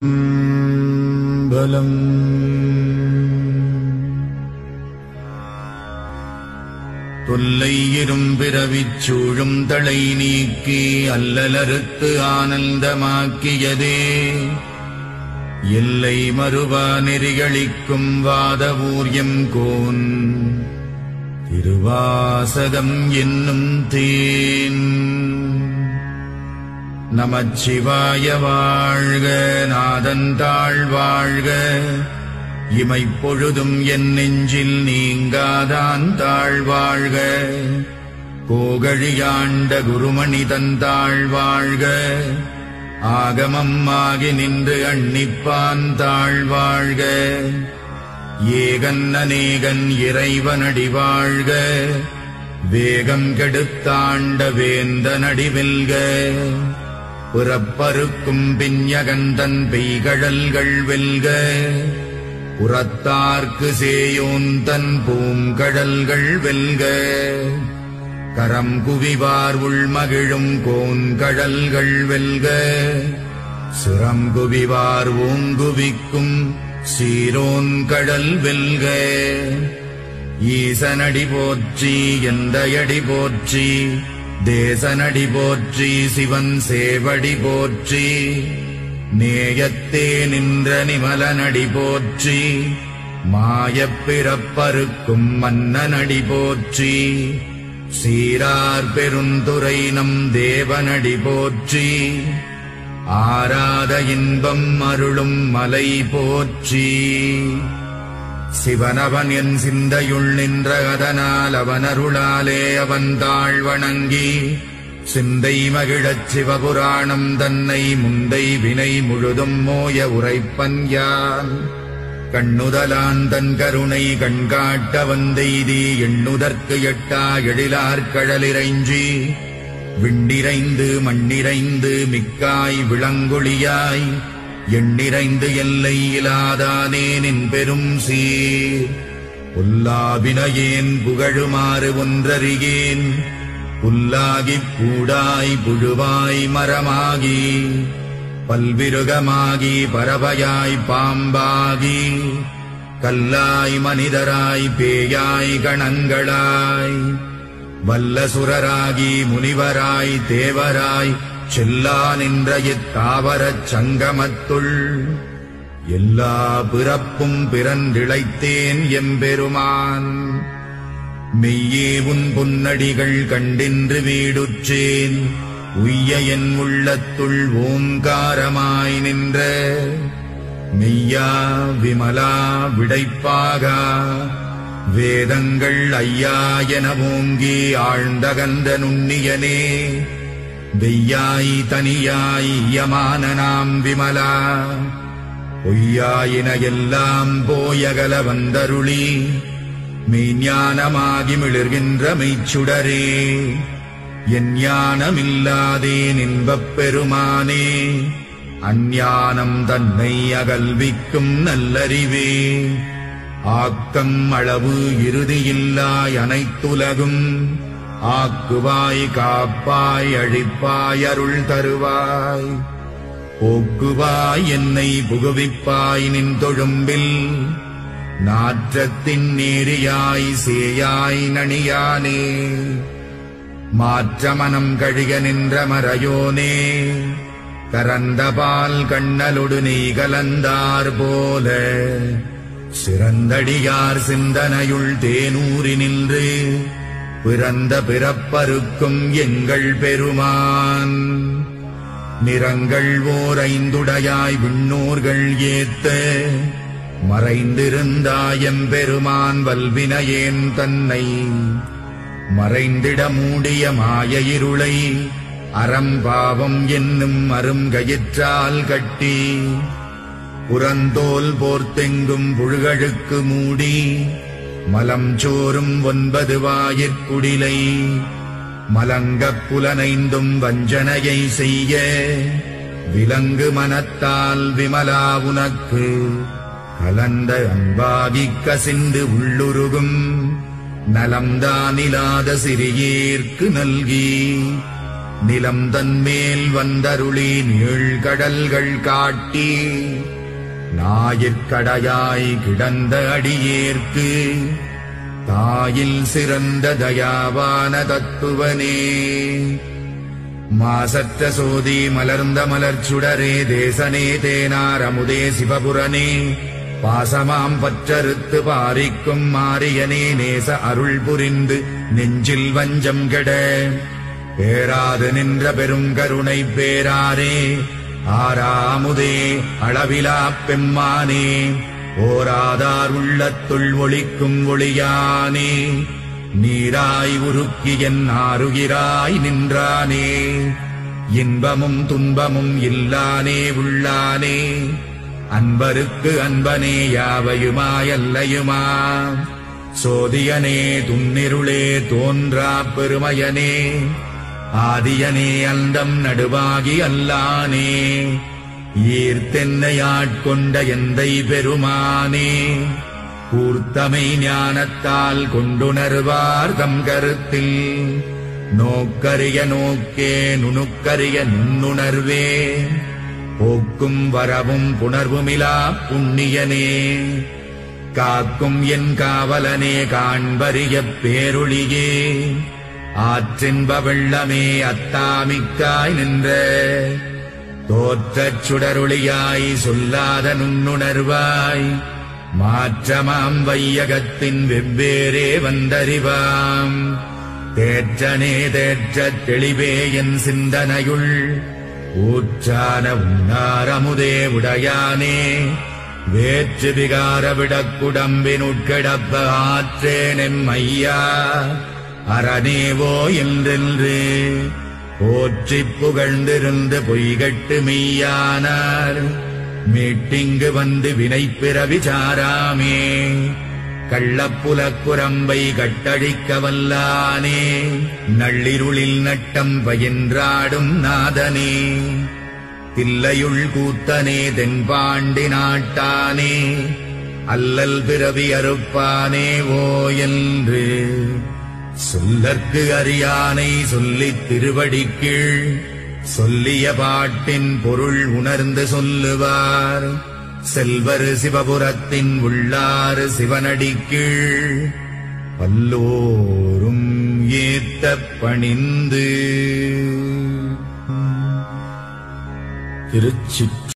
பலம் தொல்லை இரும்பிறவிச் சூழும் தலை நீக்கி அல்லலறுத்து ஆனந்தமாக்கியதே எல்லை மறுவா நெறிகளிக்கும் வாதவூர்யம் கோன் திருவாசகம் என்னும் தேன் நமச்சிவாய வாழ்க நாதந்தாள் வாழ்க இமைப்பொழுதும் என் நெஞ்சில் நீங்காதான் தாழ் வாழ்க கோகழியாண்ட குருமணி தந்தாள் வாழ்க ஆகமம் ஆகி நின்று அன்னிப்பான் தாழ் வாழ்க ஏகன் அநேகன் இறைவனடி வாழ்க வேகம் கெடுத்தாண்ட வேந்த நடிவெல்க புறப்பருக்கும் பிஞ்சகந்தன் பெய்கழல்கள் வெல்க புறத்தார்க்கு சேயோன் தன் பூங்கடல்கள் வெல்க கரம் குவிவார் உள்மகிழும் கோன்கடல்கள் வெல்க சிரம் குவிவார் ஓங்குவிக்கும் சீரோன் கடல் வெல்க ஈசனடி போற்றி எந்தையடி போற்றி தேசனடி போற்றி சிவன் சேவடி போற்றி நேயத்தே நின்ற நிமலனடி போற்றி மாயப் பிறப்பருக்கும் மன்னனடி போற்றி சீரார் பெருந்துரை நம் தேவனடி போற்றி ஆராத இன்பம் அருளும் மலை போற்றி சிவனவன் என் சிந்தையுள் நின்ற அதனால் அவன் அருளாலே அவன் தாழ் வணங்கி சிந்தை மகிழச் சிவபுராணம் தன்னை முந்தை வினை முழுதும் மோய உரைப்பன் யான் கண்ணுதலான் தன் கருணை கண்காட்ட வந்தெய்தி எண்ணுதற்கு எட்டா எழிலார் கடலிறைஞ்சி விண்டிரைந்து மண்ணிறைந்து மிக்காய் விளங்கொழியாய் எண்ணிறைந்து எல்லை இலாதானே நின் பெரும் சீர் புல்லாவினையேன் புகழுமாறு ஒன்றறியேன் புல்லாகிப் பூடாய் புழுவாய் மரமாகி பல்விருகமாகி பறவையாய் பாம்பாகி கல்லாய் மனிதராய் பேயாய் கணங்களாய் வல்லசுரராகி முனிவராய் தேவராய் செல்லா நின்ற இத்தாவரச் சங்கமத்துள் எல்லா பிறப்பும் பிறந்திழைத்தேன் எம்பெருமான் மெய்யே உன் பொன்னடிகள் கண்டின்று வீடுற்றேன் உய்ய என் உள்ளத்துள் ஓங்காரமாய் நின்ற மெய்யா விமலா விடைப்பாகா வேதங்கள் ஐயா என ஓங்கி ஆழ்ந்தகந்த நுண்ணியனே வெய்யாய் தனியாய் யமான நாம் விமலா பொய்யாயின எல்லாம் போயகல வந்தருளி மெய்ஞானமாகி மிளிர்கின்ற மெய்ச்சுடரே என் ஞானமில்லாதேன் இன்பப் பெருமானே அஞ்ஞானம் தன்னை அகல்விக்கும் நல்லறிவே ஆக்கம் அளவு இறுதியில்லாய் அனைத்துலகும் ஆக்குவாய் காப்பாய் அழிப்பாய் அருள் தருவாய் போக்குவாய் என்னை புகுவிப்பாய் நின் தொழும்பில் நாற்றத்தின் நேரியாய் சேயாய் நணியானே மாற்றமனம் கழிக நின்ற மறையோனே கரந்த பால் கண்ணலொடு நீ கலந்தார் போல சிறந்தடியார் சிந்தனையுள் தேனூறி நின்று பிறந்த பிறப்பருக்கும் எங்கள் பெருமான் நிறங்கள் ஓர் ஐந்துடையாய் விண்ணோர்கள் ஏத்த மறைந்திருந்தாயம் பெருமான் வல்வினையேன் தன்னை மறைந்திட மூடிய மாய இருளை அறம்பாவம் என்னும் அருங்கயிற்றால் கட்டி புறந்தோல் போர்த்தெங்கும் புழுகழுக்கு மூடி மலம் சோறும் ஒன்பது வாயிற்குடிலை மலங்கப் புலனைந்தும் வஞ்சனையை செய்ய விலங்கு மனத்தால் விமலா உனக்கு கலந்த அன்பாகிக் கசிந்து உள்ளுருகும் நலம்தானிலாத சிறியேற்கு நல்கி நிலம் தன்மேல் வந்தருளி நீழ்கடல்கள் காட்டி ஞாயிற்கடையாய் கிடந்த அடியேற்கு தாயில் சிறந்த தயாவான தத்துவனே மாசற்ற சோதி மலர்ந்த மலர்ச்சுடரே தேசனே தேனார் அமுதே சிவபுரனே பாசமாம் பற்றறுத்து பாரிக்கும் மாரியனே நேச அருள் புரிந்து நெஞ்சில் வஞ்சம் கெட பேராது நின்ற பெருங்கருணை பேராரே ஆறாமுதே அளவிலாப் பெம்மானே ஓராதார் உள்ளத்துள் ஒளிக்கும் ஒளியானே நீராய் உருக்கியன் ஆறுகிறாய் நின்றானே இன்பமும் துன்பமும் இல்லானே உள்ளானே அன்பருக்கு அன்பனே யாவையுமாயல்லையுமா சோதியனே துன்னிருளே தோன்றா பெருமையனே ஆதியனே அந்தம் நடுவாகி அல்லானே ஈர்த்தென்னையாட்கொண்ட எந்தை பெருமானே கூர்த்தமை ஞானத்தால் கொண்டுணர்வார் தம் கருத்தில் நோக்கரிய நோக்கே நுணுக்கரிய நுண்ணுணர்வே போக்கும் வரவும் புணர்வுமிலா புண்ணியனே காக்கும் என் காவலனே காண்பரிய பேருளியே ஆற்றின்ப வெள்ளமே அத்தாமிக்காய் நின்ற தோற்றச் சுடருளியாய் சொல்லாத நுண்ணுணர்வாய் மாற்றமாம் வையகத்தின் வெவ்வேறே வந்தறிவாம் தேற்றனே தேற்றத் தெளிவே என் சிந்தனையுள் ஊற்றான உன்னாரமுதே உடையானே வேற்று விகார விடக்குடம்பினுட்கிடப்ப ஆற்றேனெம் ஐயா அரணேவோ என்றென்று போற்றிப் புகழ்ந்திருந்து பொய்கட்டு மெய்யானார் மீட்டிங்கு வந்து வினை பிறவி சாராமே கள்ளப்புலக்குரம்பை கட்டழிக்க வல்லானே நள்ளிருளில் நட்டம் பயின்றாடும் நாதனே தில்லையுள் கூத்தனே தென்பாண்டி நாட்டானே அல்லல் பிறவி அறுப்பானே ஓ என்று சொல்லற்கு அறியானை சொல்லித் திருவடிக்கீழ் சொல்லிய பாட்டின் பொருள் உணர்ந்து சொல்லுவார் செல்வர் சிவபுரத்தின் உள்ளாறு சிவனடிக்கீழ் பல்லோரும் ஏத்த பணிந்து திருச்சி